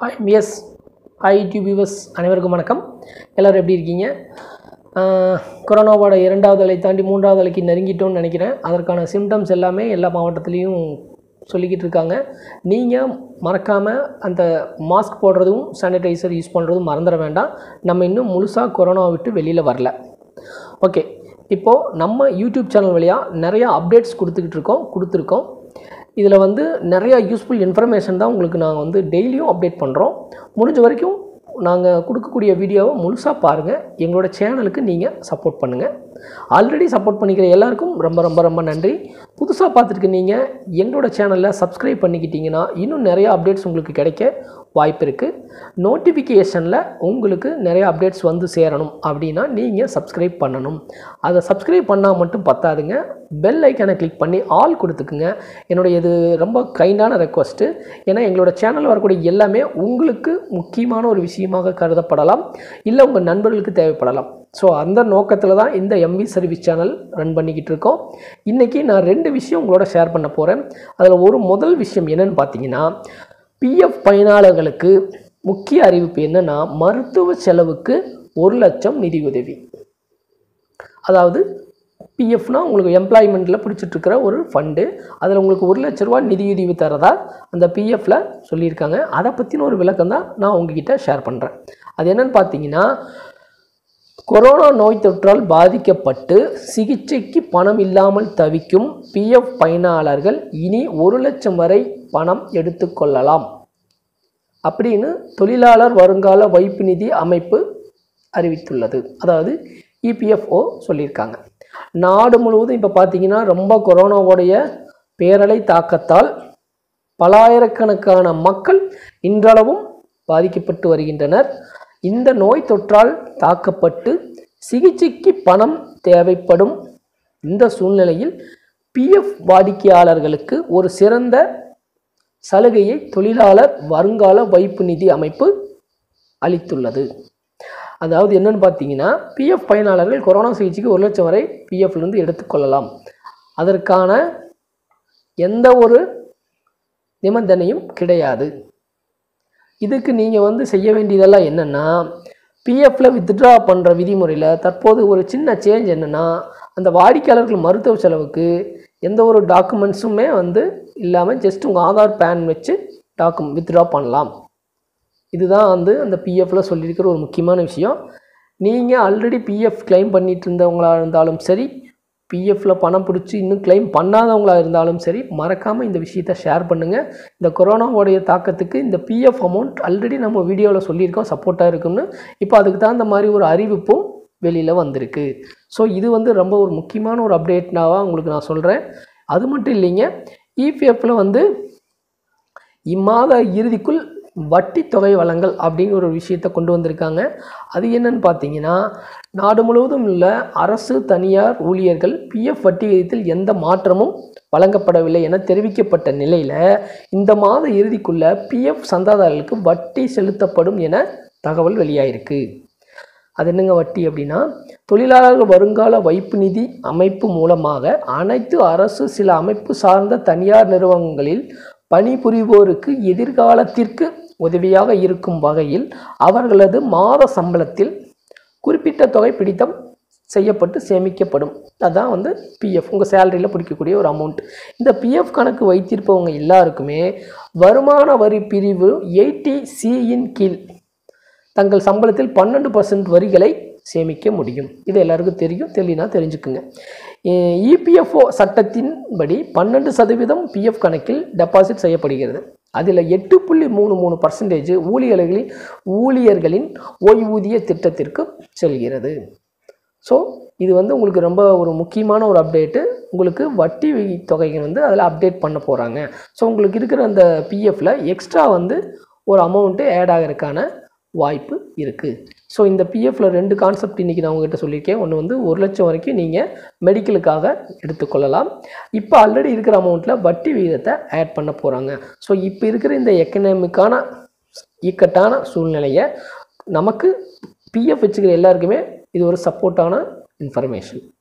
S high டியூபிவஸ் அனைவருக்கும் வணக்கம் எல்லோரும் எப்படி இருக்கீங்க ஆஹ், கொரோனாவோட இரண்டாவது அலை தாண்டி மூன்றாவது அலைக்கு நெருங்கிட்டோம்னு நினைக்கிறேன் அதற்கான சிம்டம்ஸ் எல்லாமே எல்லா மாவட்டத்துலேயும் சொல்லிக்கிட்டு இருக்காங்க நீங்கள் மறக்காமல் அந்த மாஸ்க் போடுறதும் சானிடைசர் யூஸ் பண்ணுறதும் மறந்துட வேண்டாம் நம்ம இன்னும் முழுசாக கொரோனாவை விட்டு வெளியில் வரல ஓகே இப்போது நம்ம யூடியூப் சேனல் வழியாக நிறையா அப்டேட்ஸ் கொடுத்துக்கிட்டு இருக்கோம் கொடுத்துருக்கோம் இதில் வந்து நிறையா யூஸ்ஃபுல் இன்ஃபர்மேஷன் தான் உங்களுக்கு நாங்கள் வந்து டெய்லியும் அப்டேட் பண்ணுறோம் முடிஞ்ச வரைக்கும் நாங்கள் கொடுக்கக்கூடிய வீடியோவை முழுசாக பாருங்கள் எங்களோட சேனலுக்கு நீங்கள் சப்போர்ட் பண்ணுங்கள் ஆல்ரெடி சப்போர்ட் பண்ணிக்கிற எல்லாருக்கும் ரொம்ப ரொம்ப ரொம்ப நன்றி புதுசாக பார்த்துருக்க நீங்கள் எங்களோட சேனலில் சப்ஸ்கிரைப் பண்ணிக்கிட்டீங்கன்னா இன்னும் நிறைய அப்டேட்ஸ் உங்களுக்கு கிடைக்க வாய்ப்பு இருக்குது நோட்டிஃபிகேஷனில் உங்களுக்கு நிறைய அப்டேட்ஸ் வந்து சேரணும் அப்படின்னா நீங்கள் சப்ஸ்கிரைப் பண்ணணும் அதை சப்ஸ்கிரைப் பண்ணால் மட்டும் பத்தாதுங்க பெல் ஐக்கானை கிளிக் பண்ணி ஆல் கொடுத்துக்குங்க என்னுடைய இது ரொம்ப கைண்டான ரெக்வஸ்ட்டு ஏன்னா எங்களோட சேனல் வரக்கூடிய எல்லாமே உங்களுக்கு முக்கியமான ஒரு விஷயமாக கருதப்படலாம் இல்லை உங்கள் நண்பர்களுக்கு தேவைப்படலாம் ஸோ அந்த நோக்கத்தில் தான் இந்த எம்வி சர்வீஸ் சேனல் ரன் பண்ணிக்கிட்டு இருக்கோம் இன்றைக்கி நான் ரெண்டு விஷயம் உங்களோட ஷேர் பண்ண போகிறேன் அதில் ஒரு முதல் விஷயம் என்னன்னு பார்த்தீங்கன்னா பிஎஃப் பயனாளர்களுக்கு முக்கிய அறிவிப்பு என்னென்னா மருத்துவ செலவுக்கு ஒரு லட்சம் நிதியுதவி அதாவது பிஎஃப்னா உங்களுக்கு எம்ப்ளாய்மெண்ட்டில் பிடிச்சிட்ருக்கிற ஒரு ஃபண்டு அதில் உங்களுக்கு ஒரு லட்ச ரூபா நிதியுதவி தரதா அந்த பிஎஃப்பில் சொல்லியிருக்காங்க அதை பற்றின ஒரு விளக்கம் தான் நான் உங்ககிட்ட ஷேர் பண்ணுறேன் அது என்னன்னு பார்த்தீங்கன்னா கொரோனா நோய் தொற்றால் பாதிக்கப்பட்டு சிகிச்சைக்கு பணம் இல்லாமல் தவிக்கும் பிஎஃப் பயனாளர்கள் இனி ஒரு லட்சம் வரை பணம் எடுத்துக்கொள்ளலாம் அப்படின்னு தொழிலாளர் வருங்கால வைப்பு நிதி அமைப்பு அறிவித்துள்ளது அதாவது இபிஎஃப்ஓ சொல்லியிருக்காங்க நாடு முழுவதும் இப்போ பார்த்தீங்கன்னா ரொம்ப கொரோனாவுடைய பேரலை தாக்கத்தால் பலாயிரக்கணக்கான மக்கள் இன்றளவும் பாதிக்கப்பட்டு வருகின்றனர் இந்த நோய் தொற்றால் தாக்கப்பட்டு சிகிச்சைக்கு பணம் தேவைப்படும் இந்த சூழ்நிலையில் பிஎஃப் வாடிக்கையாளர்களுக்கு ஒரு சிறந்த சலுகையை தொழிலாளர் வருங்கால வைப்பு நிதி அமைப்பு அளித்துள்ளது அதாவது என்னன்னு பார்த்தீங்கன்னா பிஎஃப் பயனாளர்கள் கொரோனா சிகிச்சைக்கு ஒரு லட்சம் வரை பிஎஃப்லேருந்து எடுத்துக்கொள்ளலாம் அதற்கான எந்த ஒரு நிபந்தனையும் கிடையாது இதுக்கு நீங்கள் வந்து செய்ய வேண்டியதெல்லாம் என்னென்னா பிஎஃப்ல வித்ட்ரா பண்ணுற விதிமுறையில் தற்போது ஒரு சின்ன சேஞ்ச் என்னென்னா அந்த வாடிக்கையாளர்கள் மருத்துவ செலவுக்கு எந்த ஒரு டாக்குமெண்ட்ஸுமே வந்து இல்லாமல் ஜஸ்ட் உங்கள் ஆதார் பேன் வச்சு டாக்கு வித்ட்ரா பண்ணலாம் இதுதான் வந்து அந்த பிஎஃப்ல சொல்லியிருக்கிற ஒரு முக்கியமான விஷயம் நீங்கள் ஆல்ரெடி பிஎஃப் கிளைம் பண்ணிட்டு இருந்தவங்களா இருந்தாலும் சரி பிஎஃப்ல பணம் பிடிச்சி இன்னும் கிளைம் பண்ணாதவங்களா இருந்தாலும் சரி மறக்காமல் இந்த விஷயத்தை ஷேர் பண்ணுங்கள் இந்த கொரோனாவுடைய தாக்கத்துக்கு இந்த பிஎஃப் அமௌண்ட் ஆல்ரெடி நம்ம வீடியோவில் சொல்லியிருக்கோம் சப்போர்ட்டாக இருக்குன்னு இப்போ அதுக்கு தகுந்த மாதிரி ஒரு அறிவிப்பும் வெளியில் வந்திருக்கு ஸோ இது வந்து ரொம்ப ஒரு முக்கியமான ஒரு அப்டேட்னாவாக உங்களுக்கு நான் சொல்கிறேன் அது மட்டும் இல்லைங்க இபிஎஃப்ல வந்து இம்மாத இறுதிக்குள் வட்டி தொகை வழங்கல் அப்படின்னு ஒரு விஷயத்தை கொண்டு வந்திருக்காங்க அது என்னன்னு பார்த்தீங்கன்னா நாடு முழுவதும் உள்ள அரசு தனியார் ஊழியர்கள் பிஎஃப் வட்டி விகிதத்தில் எந்த மாற்றமும் வழங்கப்படவில்லை என தெரிவிக்கப்பட்ட நிலையில் இந்த மாத இறுதிக்குள்ள பிஎஃப் சந்தாதாரர்களுக்கு வட்டி செலுத்தப்படும் என தகவல் வெளியாயிருக்கு அது என்னங்க வட்டி அப்படின்னா தொழிலாளர்கள் வருங்கால வைப்பு நிதி அமைப்பு மூலமாக அனைத்து அரசு சில அமைப்பு சார்ந்த தனியார் நிறுவனங்களில் பணிபுரிவோருக்கு எதிர்காலத்திற்கு உதவியாக இருக்கும் வகையில் அவர்களது மாத சம்பளத்தில் குறிப்பிட்ட தொகை பிடித்தம் செய்யப்பட்டு சேமிக்கப்படும் அதான் வந்து பிஎஃப் உங்கள் சேலரியில் பிடிக்கக்கூடிய ஒரு அமௌண்ட் இந்த பிஎஃப் கணக்கு வைத்திருப்பவங்க எல்லாருக்குமே வருமான வரி பிரிவு எயிட்டி சியின் கீழ் தங்கள் சம்பளத்தில் பன்னெண்டு பர்சன்ட் வரிகளை சேமிக்க முடியும் இது எல்லாருக்கும் தெரியும் தெரியலனா தெரிஞ்சுக்குங்க இபிஎஃப்ஓ சட்டத்தின்படி பன்னெண்டு சதவீதம் பிஎஃப் கணக்கில் டெபாசிட் செய்யப்படுகிறது அதில் எட்டு புள்ளி மூணு மூணு பர்சன்டேஜ் ஊழியர்களின் ஊழியர்களின் ஓய்வூதிய திட்டத்திற்கு செல்கிறது ஸோ இது வந்து உங்களுக்கு ரொம்ப ஒரு முக்கியமான ஒரு அப்டேட்டு உங்களுக்கு வட்டி தொகைகள் வந்து அதில் அப்டேட் பண்ண போகிறாங்க ஸோ உங்களுக்கு இருக்கிற அந்த பிஎஃப்ல எக்ஸ்ட்ரா வந்து ஒரு அமௌண்ட்டு ஆட் ஆகிறதுக்கான வாய்ப்பு இருக்குது ஸோ இந்த பிஎஃப்ல ரெண்டு கான்செப்ட் இன்றைக்கி நான் உங்ககிட்ட சொல்லியிருக்கேன் ஒன்று வந்து ஒரு லட்சம் வரைக்கும் நீங்கள் மெடிக்கலுக்காக எடுத்துக்கொள்ளலாம் இப்போ ஆல்ரெடி இருக்கிற அமௌண்ட்டில் வட்டி விகிதத்தை ஆட் பண்ண போகிறாங்க ஸோ இப்போ இருக்கிற இந்த எக்கனாமிக்கான இக்கட்டான சூழ்நிலையை நமக்கு பிஎஃப் வச்சுக்கிற எல்லாருக்குமே இது ஒரு சப்போர்ட்டான இன்ஃபர்மேஷன்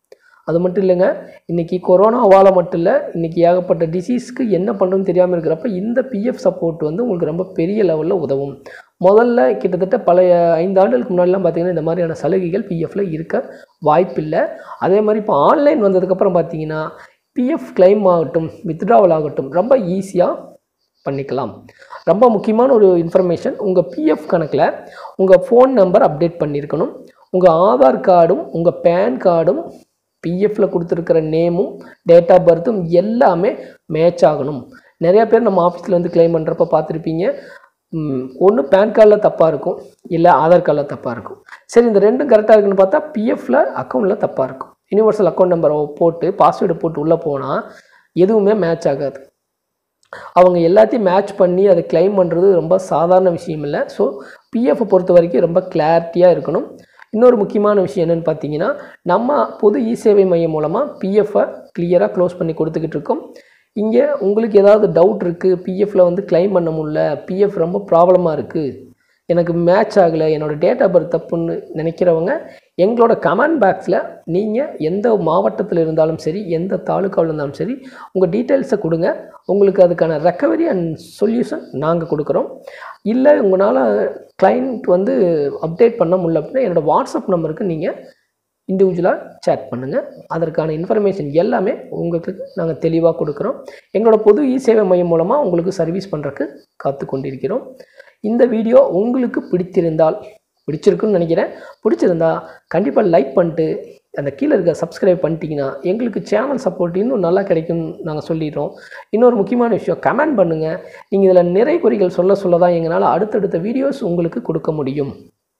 அது மட்டும் இல்லைங்க இன்றைக்கி கொரோனாவால் மட்டும் இல்லை இன்றைக்கி ஏகப்பட்ட டிசீஸ்க்கு என்ன பண்ணுறதுன்னு தெரியாமல் இருக்கிறப்ப இந்த பிஎஃப் சப்போர்ட் வந்து உங்களுக்கு ரொம்ப பெரிய லெவலில் உதவும் முதல்ல கிட்டத்தட்ட பழைய ஐந்து ஆண்டுகளுக்கு முன்னாடிலாம் பார்த்தீங்கன்னா இந்த மாதிரியான சலுகைகள் பிஎஃப்ல இருக்க வாய்ப்பில்லை அதே மாதிரி இப்போ ஆன்லைன் வந்ததுக்கப்புறம் பார்த்தீங்கன்னா பிஎஃப் கிளைம் ஆகட்டும் வித்ட்ராவல் ஆகட்டும் ரொம்ப ஈஸியாக பண்ணிக்கலாம் ரொம்ப முக்கியமான ஒரு இன்ஃபர்மேஷன் உங்கள் பிஎஃப் கணக்கில் உங்கள் ஃபோன் நம்பர் அப்டேட் பண்ணியிருக்கணும் உங்கள் ஆதார் கார்டும் உங்கள் பேன் கார்டும் பிஎஃப்ல கொடுத்துருக்கிற நேமும் டேட் ஆஃப் பர்த்தும் எல்லாமே மேட்ச் ஆகணும் நிறைய பேர் நம்ம ஆஃபீஸில் வந்து கிளைம் பண்ணுறப்ப பார்த்துருப்பீங்க ஒன்று பேன் கார்டில் தப்பாக இருக்கும் இல்லை ஆதார் கார்டில் தப்பாக இருக்கும் சரி இந்த ரெண்டும் கரெக்டாக இருக்குன்னு பார்த்தா பிஎஃப்ல அக்கௌண்ட்டில் தப்பாக இருக்கும் யூனிவர்சல் அக்கௌண்ட் நம்பரை போட்டு பாஸ்வேர்டு போட்டு உள்ளே போனால் எதுவுமே மேட்ச் ஆகாது அவங்க எல்லாத்தையும் மேட்ச் பண்ணி அதை கிளைம் பண்ணுறது ரொம்ப சாதாரண விஷயம் இல்லை ஸோ பிஎஃப் பொறுத்த வரைக்கும் ரொம்ப கிளாரிட்டியாக இருக்கணும் இன்னொரு முக்கியமான விஷயம் என்னென்னு பார்த்தீங்கன்னா நம்ம பொது இ சேவை மையம் மூலமாக பிஎஃப்பை கிளியராக க்ளோஸ் பண்ணி கொடுத்துக்கிட்டு இருக்கோம் இங்கே உங்களுக்கு ஏதாவது டவுட் இருக்குது பிஎஃப்பில் வந்து கிளைம் பண்ண முடியல பிஎஃப் ரொம்ப ப்ராப்ளமாக இருக்குது எனக்கு மேட்ச் ஆகலை என்னோடய டேட் ஆஃப் பர்த் தப்புன்னு நினைக்கிறவங்க எங்களோட கமெண்ட் பாக்ஸில் நீங்கள் எந்த மாவட்டத்தில் இருந்தாலும் சரி எந்த தாலுக்காவில் இருந்தாலும் சரி உங்கள் டீட்டெயில்ஸை கொடுங்க உங்களுக்கு அதுக்கான ரெக்கவரி அண்ட் சொல்யூஷன் நாங்கள் கொடுக்குறோம் இல்லை உங்களால் கிளைண்ட் வந்து அப்டேட் பண்ண முடியல அப்படின்னா என்னோடய வாட்ஸ்அப் நம்பருக்கு நீங்கள் இண்டிவிஜுவலாக சேட் பண்ணுங்கள் அதற்கான இன்ஃபர்மேஷன் எல்லாமே உங்களுக்கு நாங்கள் தெளிவாக கொடுக்குறோம் எங்களோட பொது இ சேவை மையம் மூலமாக உங்களுக்கு சர்வீஸ் பண்ணுறக்கு காத்து கொண்டிருக்கிறோம் இந்த வீடியோ உங்களுக்கு பிடித்திருந்தால் பிடிச்சிருக்குன்னு நினைக்கிறேன் பிடிச்சிருந்தா கண்டிப்பாக லைக் பண்ணிட்டு அந்த கீழே இருக்க சப்ஸ்கிரைப் பண்ணிட்டீங்கன்னா எங்களுக்கு சேனல் சப்போர்ட் இன்னும் நல்லா கிடைக்கும்னு நாங்கள் சொல்லிடுறோம் இன்னொரு முக்கியமான விஷயம் கமெண்ட் பண்ணுங்கள் நீங்கள் இதில் நிறை குறிகள் சொல்ல சொல்ல தான் எங்களால் அடுத்தடுத்த வீடியோஸ் உங்களுக்கு கொடுக்க முடியும்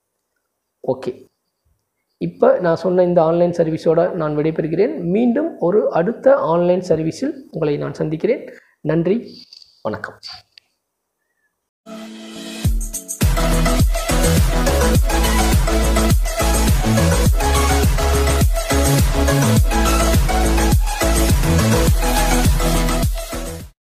ஓகே இப்போ நான் சொன்ன இந்த ஆன்லைன் சர்வீஸோட நான் விடைபெறுகிறேன் மீண்டும் ஒரு அடுத்த ஆன்லைன் சர்வீஸில் உங்களை நான் சந்திக்கிறேன் நன்றி வணக்கம்